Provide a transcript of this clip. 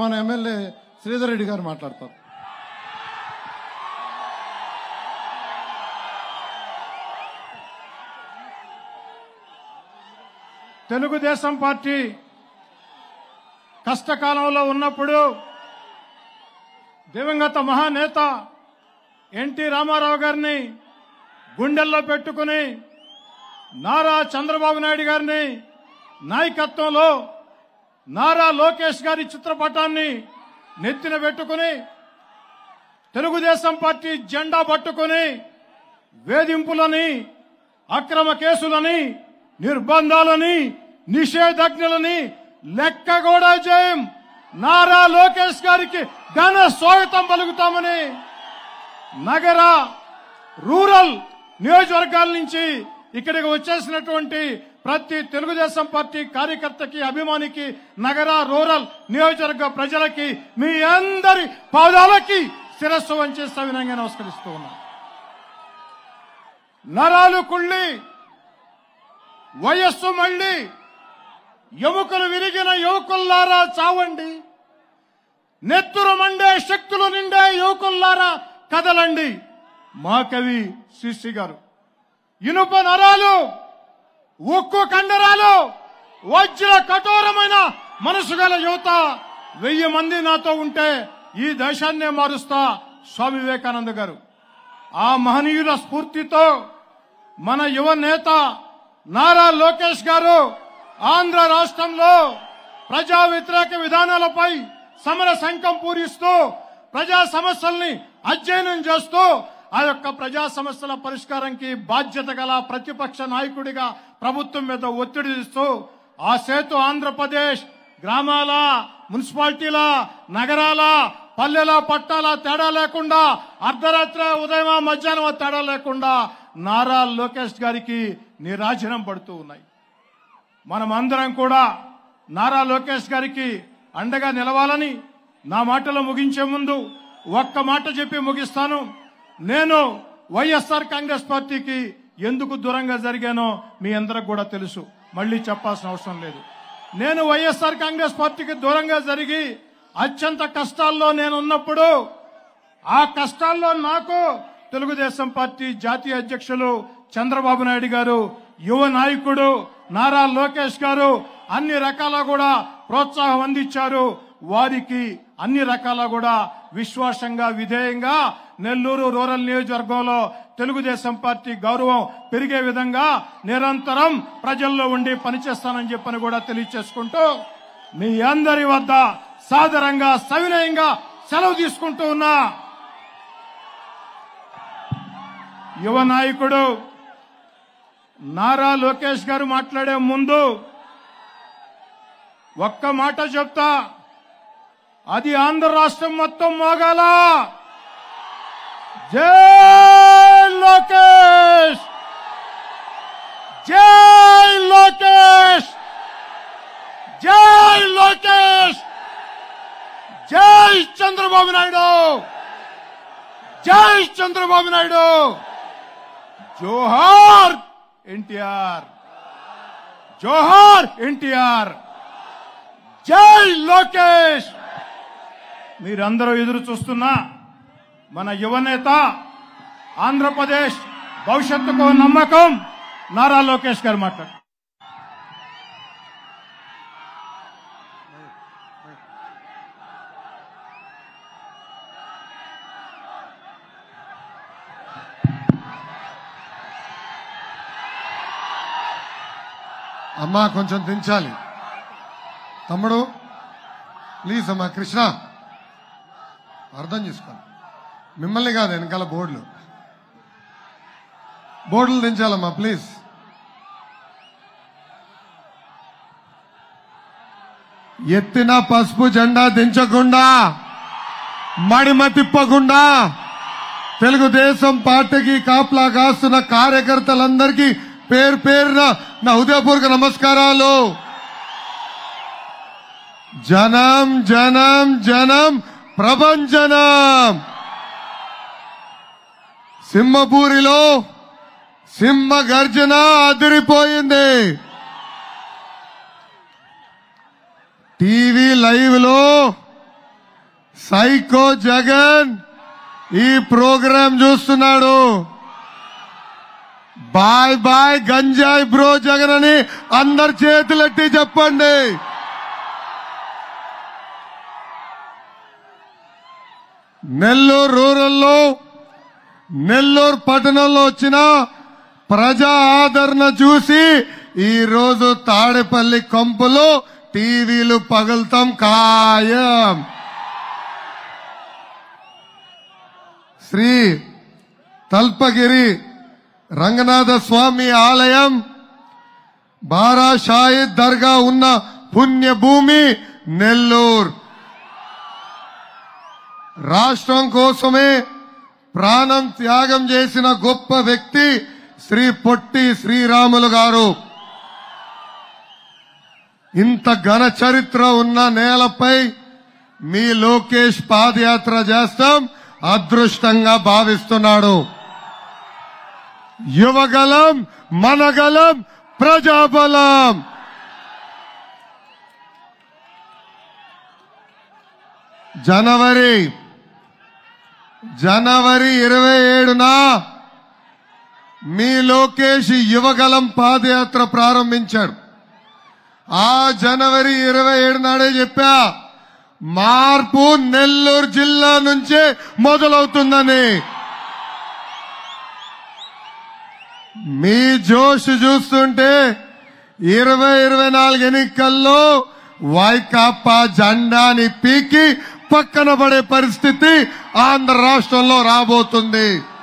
మన ఎమ్మెల్యే శ్రీధర్ రెడ్డి గారు మాట్లాడతారు తెలుగుదేశం పార్టీ కష్టకాలంలో ఉన్నప్పుడు దివంగత మహానేత ఎన్టీ రామారావు గారిని గుండెల్లో పెట్టుకుని నారా చంద్రబాబు నాయుడు గారిని నాయకత్వంలో నారా లోకేష్ గారి చిత్రపటాన్ని నెత్తిన పెట్టుకుని తెలుగుదేశం పార్టీ జెండా పట్టుకుని వేధింపులని అక్రమ కేసులని నిర్బంధాలని నిషేధాజ్ఞలని లెక్క కూడా చేయం నారా లోకేష్ గారికి ఘన స్వాగతం పలుకుతామని నగర రూరల్ నియోజకవర్గాల నుంచి ఇక్కడికి వచ్చేసినటువంటి ప్రతి తెలుగుదేశం పార్టీ కార్యకర్తకి అభిమానికి నగర రూరల్ నియోజకవర్గ ప్రజలకి మీ అందరి పాదాలకి శిరస్సు వంచి సవినంగా నమస్కరిస్తూ ఉన్నాను నరాలు కుళ్ళి వయస్సు మళ్ళీ ఎముకలు విరిగిన యువకుల్లారా చావండి నెత్తురు మండే శక్తులు నిండే యువకుల్లారా కదలండి మా కవి శ్రీశ్రీ గారు ఇనుప నరాలు ఉక్కు కండరాలు వజ్ర కఠోరమైన మనసు గల యువత వెయ్యి మంది నాతో ఉంటే ఈ దేశాన్నే మారుస్తా స్వామి వివేకానంద గారు ఆ మహనీయుల స్ఫూర్తితో మన యువ నేత నారా లోకేష్ గారు ఆంధ్ర రాష్ట్రంలో ప్రజా వ్యతిరేక విధానాలపై సమర శంఖం పూరిస్తూ ప్రజా సమస్యల్ని అధ్యయనం చేస్తూ ఆ యొక్క ప్రజా సమస్యల పరిష్కారంకి బాధ్యత గల ప్రతిపక్ష నాయకుడిగా ప్రభుత్వం మీద ఒత్తిడి ఇస్తూ ఆ సేతు ఆంధ్రప్రదేశ్ గ్రామాల మున్సిపాలిటీల నగరాల పల్లెల పట్టాల తేడా లేకుండా అర్ధరాత్రి ఉదయం మధ్యాహ్నం తేడా లేకుండా నారా లోకేష్ గారికి నిరాజనం పడుతూ ఉన్నాయి మనమందరం కూడా నారా లోకేష్ గారికి అండగా నిలవాలని నా మాటలు ముగించే ముందు ఒక్క మాట చెప్పి ముగిస్తాను నేను వైఎస్ఆర్ కాంగ్రెస్ పార్టీకి ఎందుకు దూరంగా జరిగానో మీ అందరికి కూడా తెలుసు మళ్ళీ చెప్పాల్సిన అవసరం లేదు నేను వైఎస్ఆర్ కాంగ్రెస్ పార్టీకి దూరంగా జరిగి అత్యంత కష్టాల్లో నేను ఉన్నప్పుడు ఆ కష్టాల్లో నాకు తెలుగుదేశం పార్టీ జాతీయ అధ్యక్షులు చంద్రబాబు నాయుడు గారు యువ నాయకుడు నారా లోకేష్ గారు అన్ని రకాల కూడా ప్రోత్సాహం అందించారు వారికి అన్ని రకాల కూడా విశ్వాసంగా విధేయంగా నెల్లూరు రూరల్ నియోజకవర్గంలో తెలుగుదేశం పార్టీ గౌరవం పెరిగే విధంగా నిరంతరం ప్రజల్లో ఉండి పనిచేస్తానని చెప్పని కూడా తెలియచేసుకుంటూ మీ అందరి వద్ద సాదరంగా సవినయంగా సెలవు తీసుకుంటూ ఉన్నా యువ నాయకుడు నారా లోకేష్ గారు మాట్లాడే ముందు ఒక్క మాట చెప్తా అది ఆంధ్ర రాష్ట్రం మొత్తం మోగాల జై లోకేష్ జై లోకేష్ జై లోకేష్ జై చంద్రబాబు నాయుడు జై చంద్రబాబు నాయుడు జోహార్ ఎన్టీఆర్ జోహార్ ఎన్టీఆర్ జై లోకేష్ మీరందరూ ఎదురు చూస్తున్నా మన యువనేత ఆంధ్రప్రదేశ్ భవిష్యత్తుకు నమ్మకం నారా లోకేష్ గారు మాట్లాడు అమ్మా కొంచెం దించాలి తమ్ముడు ప్లీజ్ అమ్మా కృష్ణ అర్థం చేసుకోండి మిమ్మల్ని కాదు వెనకాల బోర్డులు బోర్డులు దించాలమ్మా ప్లీజ్ ఎత్తిన పసుపు జెండా దించకుండా మడిమ తిప్పకుండా తెలుగుదేశం పార్టీకి కాపలా కాస్తున్న కార్యకర్తలందరికీ పేరు పేరున నా హృదయపూర్వక నమస్కారాలు జనం జనం జనం ప్రభంజనం సింహపూరిలో సింహ గర్జన అదిరిపోయింది టీవీ లైవ్ లో సైకో జగన్ ఈ ప్రోగ్రాం చూస్తున్నాడు బాయ్ బాయ్ గంజాయి బ్రో జగన్ అని అందరి చేతులెట్టి చెప్పండి నెల్లూరు రూరల్లో నెల్లూరు పట్టణంలో వచ్చిన ప్రజా ఆదరణ చూసి ఈ రోజు తాడేపల్లి కంపులో టీవీలు పగులుతాం ఖాయం శ్రీ తల్పగిరి రంగనాథ స్వామి ఆలయం బారా షాహిద్ దర్గా ఉన్న పుణ్యభూమి నెల్లూరు రాష్ట్రం కోసమే ప్రాణం త్యాగం చేసిన గొప్ప వ్యక్తి శ్రీ పొట్టి శ్రీరాములు గారు ఇంత ఘన చరిత్ర ఉన్న నేలపై మీ లోకేష్ పాదయాత్ర చేస్తాం అదృష్టంగా భావిస్తున్నాడు యువగలం మనగలం ప్రజాబలం జనవరి జనవరి ఇరవై ఏడున మీ లోకేష్ యువగలం పాదయాత్ర ప్రారంభించాడు ఆ జనవరి ఇరవై ఏడు నాడే చెప్పా మార్పు నెల్లూరు జిల్లా నుంచే మొదలవుతుందని మీ జోష్ చూస్తుంటే ఇరవై ఇరవై నాలుగు ఎన్నికల్లో వైకాపా జెండాని పీకి పక్కన పడే పరిస్థితి ఆంధ్ర రాష్ట్రంలో రాబోతుంది